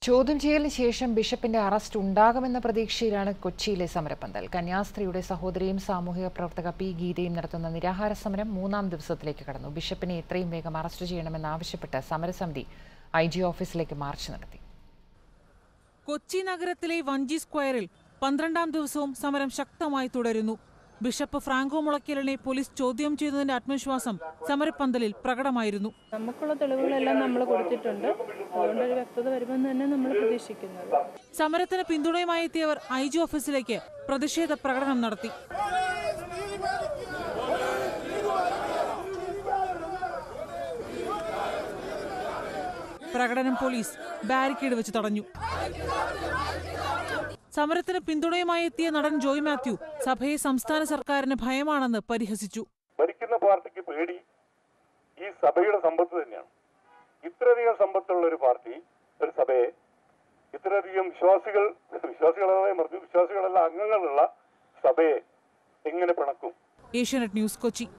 ചോദ്യം ചെയ്യലിന് ശേഷം ബിഷപ്പിന്റെ അറസ്റ്റ് ഉണ്ടാകുമെന്ന പ്രതീക്ഷയിലാണ് കൊച്ചിയിലെ സമരപ്പന്തൽ കന്യാസ്ത്രീയുടെ സഹോദരിയും സാമൂഹിക പ്രവർത്തക പി ഗീതയും നടത്തുന്ന നിരാഹാര സമരം മൂന്നാം ദിവസത്തിലേക്ക് കടന്നു ബിഷപ്പിനെ എത്രയും വേഗം അറസ്റ്റ് ചെയ്യണമെന്നാവശ്യപ്പെട്ട് സമരസമിതി ഐ ജി ഓഫീസിലേക്ക് മാർച്ച് നടത്തി കൊച്ചി നഗരത്തിലെ വഞ്ചി സ്ക്വയറിൽ പന്ത്രണ്ടാം ദിവസവും സമരം ശക്തമായി തുടരുന്നു ബിഷപ്പ് ഫ്രാങ്കോ മുളയ്ക്കലിനെ പോലീസ് ചോദ്യം ചെയ്തതിന്റെ ആത്മവിശ്വാസം സമരപ്പന്തലിൽ പ്രകടമായിരുന്നു നമുക്കുള്ള തെളിവുകളെല്ലാം നമ്മൾ കൊടുത്തിട്ടുണ്ട് അതുകൊണ്ട് ഒരു വ്യക്തത വരുമെന്ന് തന്നെ നമ്മൾ പ്രതീക്ഷിക്കുന്നത് സമരത്തിന് പിന്തുണയുമായി എത്തിയവർ ഐ ജി ഓഫീസിലേക്ക് പ്രതിഷേധ പ്രകടനം നടത്തി പ്രകടനം പോലീസ് ബാരിക്കേഡ് വെച്ച് തടഞ്ഞു സമരത്തിന് പിന്തുണയുമായി എത്തിയ നടൻ ജോയ് മാത്യു സഭയെ സംസ്ഥാന സർക്കാരിന് ഭയമാണെന്ന് പരിഹസിച്ചു ഭരിക്കുന്ന പാർട്ടിക്ക് പേടി ഈ സഭയുടെ സമ്പത്ത് തന്നെയാണ് ഇത്രയധികം സമ്പത്തുള്ള ഒരു പാർട്ടി ഒരു സഭയെ ഇത്രയധികം വിശ്വാസികൾ വിശ്വാസികളെ മറിച്ച് വിശ്വാസികളെല്ലാം അംഗങ്ങളുള്ള സഭയെ എങ്ങനെ പിണക്കും ഏഷ്യാനെറ്റ് ന്യൂസ് കൊച്ചി